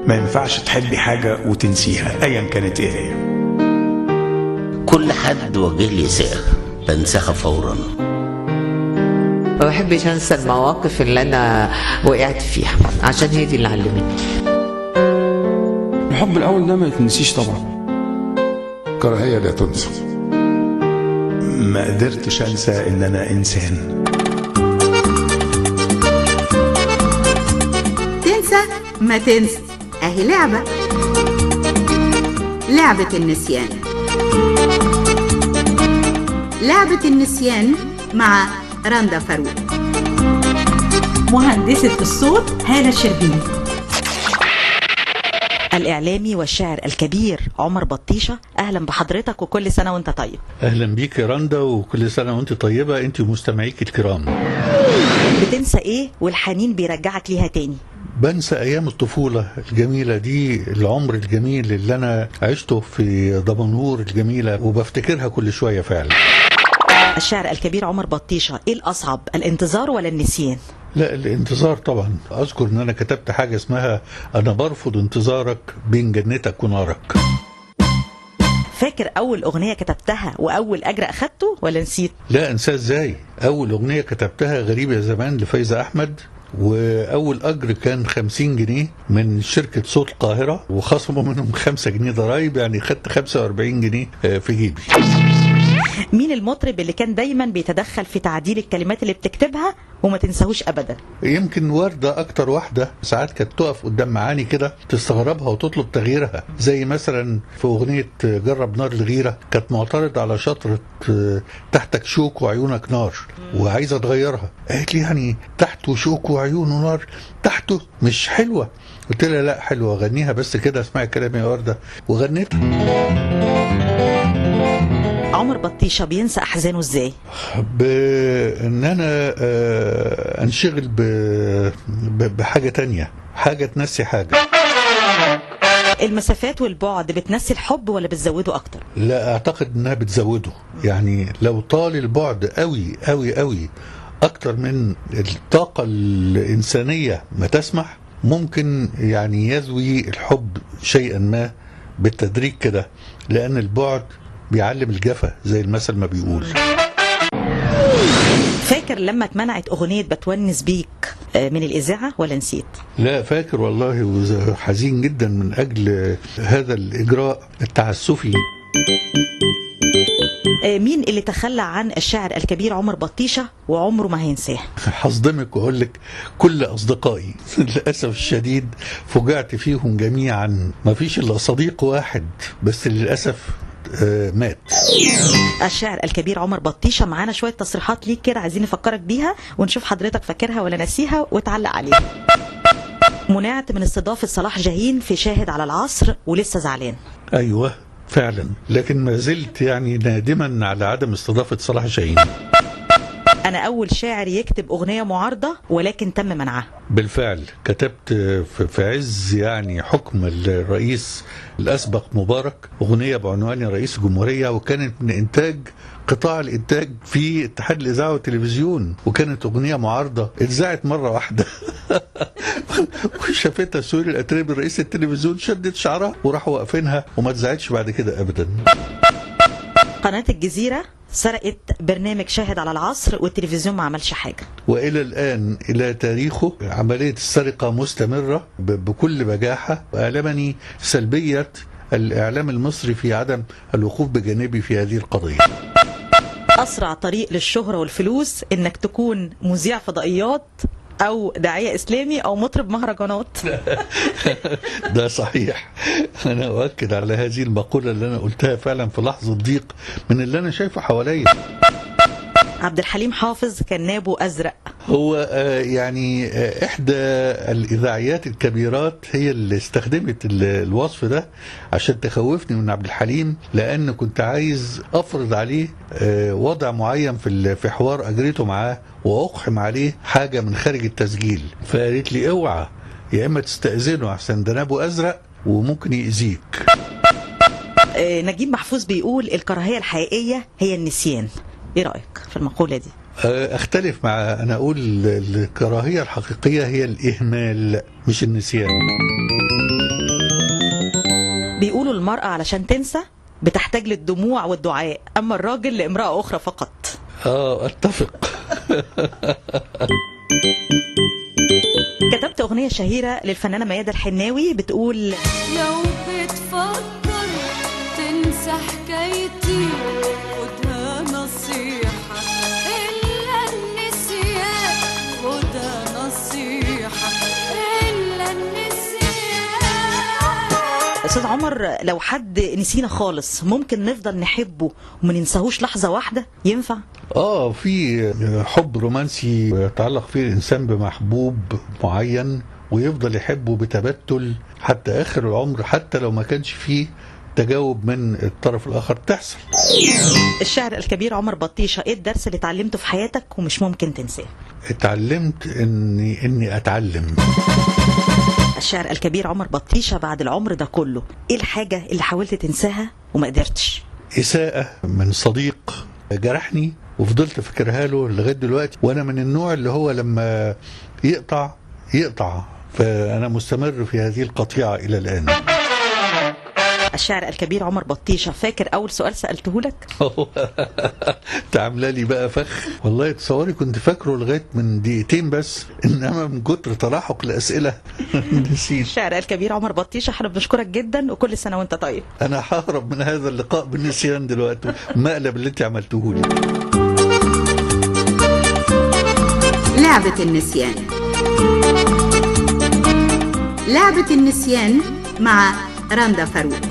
ما ينفعش تحبي حاجة وتنسيها أيا كانت إيه هي كل حد وجه لي سعر بنساها فورا ما بحبش انسى المواقف اللي انا وقعت فيها عشان هي دي اللي علمتني الحب الاول ده ما يتنسيش طبعا كراهية لا تنسى ما قدرتش أنسى إن أنا إنسان تنسى ما تنسى اهي لعبة لعبة النسيان لعبة النسيان مع رندا فاروق مهندسة الصوت هالة شربيني الإعلامي والشاعر الكبير عمر بطيشة أهلا بحضرتك وكل سنة وأنت طيب اهلا بيك يا رندا وكل سنه وانت طيبه انت ومستمعيك الكرام بتنسى إيه والحنين بيرجعك ليها تاني بنسى ايام الطفوله الجميله دي العمر الجميل اللي انا عشته في دمنهور الجميله وبفتكرها كل شويه فعلا الشاعر الكبير عمر بطيشة إيه الأصعب الانتظار ولا النسيان لا الانتظار طبعا اذكر ان انا كتبت حاجه اسمها انا برفض انتظارك بين جنتك ونارك فاكر أول أغنية كتبتها وأول أجر أخدته ولا نسيت لا انساه ازاي اول اغنيه كتبتها غريبه يا زمان لفايزه احمد واول اجر كان 50 جنيه من شركه صوت القاهره وخصموا منهم 5 جنيه ضرايب يعني خدت 45 جنيه آه، في جيبي مين المطرب اللي كان دايما بيتدخل في تعديل الكلمات اللي بتكتبها وما تنساهوش أبدا يمكن وردة أكتر واحدة ساعات كانت تقف قدام معاني كده تستغربها وتطلب تغييرها زي مثلا في أغنية جرب نار الغيرة كانت معترضة على شطرة آه، تحتك شوك وعيونك نار وعايزة تغيرها قالت لي يعني تحته شوك وعيونه نار تحته مش حلوة قلت لها لا حلوة غنيها بس كده اسمعي كلامي يا وردة وغنيتها عمر بطيشة بينسى أحزانه إزاي بان انا آه، انشغل ب- ب- بحاجه تانية حاجه تنسي حاجه المسافات والبعد بتنسي الحب ولا بتزوده أكتر لا اعتقد انها بتزوده يعني لو طال البعد قوي قوي قوي اكتر من الطاقه الانسانيه ما تسمح ممكن يعني يزوي الحب شيئا ما بالتدريج كده لان البعد بيعلم الجفا زي المثل ما بيقول فاكر لما اتمنعت أغنية بتونس بيك آه، من الإذاعة ولا نسيت لا فاكر والله وحزين جدا من اجل هذا الاجراء التعسفي آه، مين اللي تخلى عن الشاعر الكبير عمر بطيشة وعمره ما هينساه هصدمك واقول لك كل اصدقائي للاسف الشديد فجعت فيهم جميعا ما فيش الا صديق واحد بس للاسف آه، مات الشاعر الكبير عمر بطيشة معانا شوية تصريحات ليك كده عايزين نفكرك بيها ونشوف حضرتك فاكرها ولا ناسيها وتعلق عليها منعت من استضافة صلاح جاهين في شاهد على العصر ولسه زعلان ايوه فعلا لكن ما زلت يعني نادما على عدم استضافه صلاح جاهين أنا أول شاعر يكتب أغنية معارضة ولكن تم منعها بالفعل كتبت في في عز يعني حكم الرئيس الاسبق مبارك اغنيه بعنوان رئيس الجمهوريه وكانت من انتاج قطاع الانتاج في اتحاد الاذاعه والتلفزيون وكانت اغنيه معارضه اتذاعت مره واحده وشافتها سوري الاتربي رئيس التلفزيون شدت شعرها وراحوا واقفينها وما اتذاعتش بعد كده ابدا قناة الجزيرة سرقت برنامج شاهد على العصر والتلفزيون ما عملش حاجة والى الان الى تاريخه عمليه السرقه مستمره ب- بكل بجاحه واعلمني سلبيه الاعلام المصري في عدم الوقوف بجانبي في هذه القضيه أسرع طريق للشهرة والفلوس إنك تكون مذيع فضائيات أو داعية إسلامي أو مطرب مهرجانات ده صحيح انا اؤكد على هذه المقوله اللي انا قلتها فعلا في لحظه ضيق من اللي انا شايفه حواليا عبد الحليم حافظ كان نابه أزرق هو آه، يعني آه، احدى الاذاعيات الكبيرات هي اللي استخدمت ال- الوصف ده عشان تخوفني من عبد الحليم لان كنت عايز افرض عليه آه، وضع معين في ال- في حوار اجريته معاه واقحم عليه حاجه من خارج التسجيل فقالت لي اوعى يا اما تستاذنه احسن ده نابه ازرق وممكن يأذيك آه، نجيب محفوظ بيقول الكراهية الحقيقية هي النسيان إيه رأيك في المقولة دي؟ آه، اختلف مع انا اقول ال- الكراهيه الحقيقيه هي الاهمال مش النسيان المرأة علشان تنسى بتحتاج للدموع والدعاء أما الراجل لامرأة أخرى فقط اه اتفق كتبت أغنية شهيرة للفنانة ميادة الحناوي بتقول لو بتفكر تنسى حكايتي خدها نصيحة إلا النسيان خدها نصيحة إلا النسيان أستاذ عمر لو حد نسينا خالص ممكن نفضل نحبه وما ننساهوش لحظة واحدة ينفع؟ اه في حب رومانسي يتعلق فيه الانسان بمحبوب معين ويفضل يحبه بتبتل حتى اخر العمر حتى لو ما كانش فيه تجاوب من الطرف الاخر تحصل الشاعر الكبير عمر بطيشة إيه الدرس اللي اتعلمته في حياتك ومش ممكن تنساه؟ اتعلمت اني اني اتعلم الشاعر الكبير عمر بطيشة بعد العمر ده كله إيه الحاجة اللي حاولت تنساها وما قدرتش؟ اساءة من صديق جرحني وفضلت فاكرها له لغايه دلوقتي وانا من النوع اللي هو لما يقطع يقطع فانا مستمر في هذه القطيعه الى الان الشاعر الكبير عمر بطيشة فاكر أول سؤال سألته لك؟ تعمل لي بقى فخ والله تصوري كنت فاكره لغايه من دقيقتين بس انما من كتر تلاحق الاسئله نسيت الشاعر الكبير عمر بطيشة احنا بنشكرك جدا وكل سنة وانت طيب انا ههرب من هذا اللقاء بالنسيان دلوقتي مقلب اللي انت عملته لي لعبة النسيان لعبة النسيان مع رندا فاروق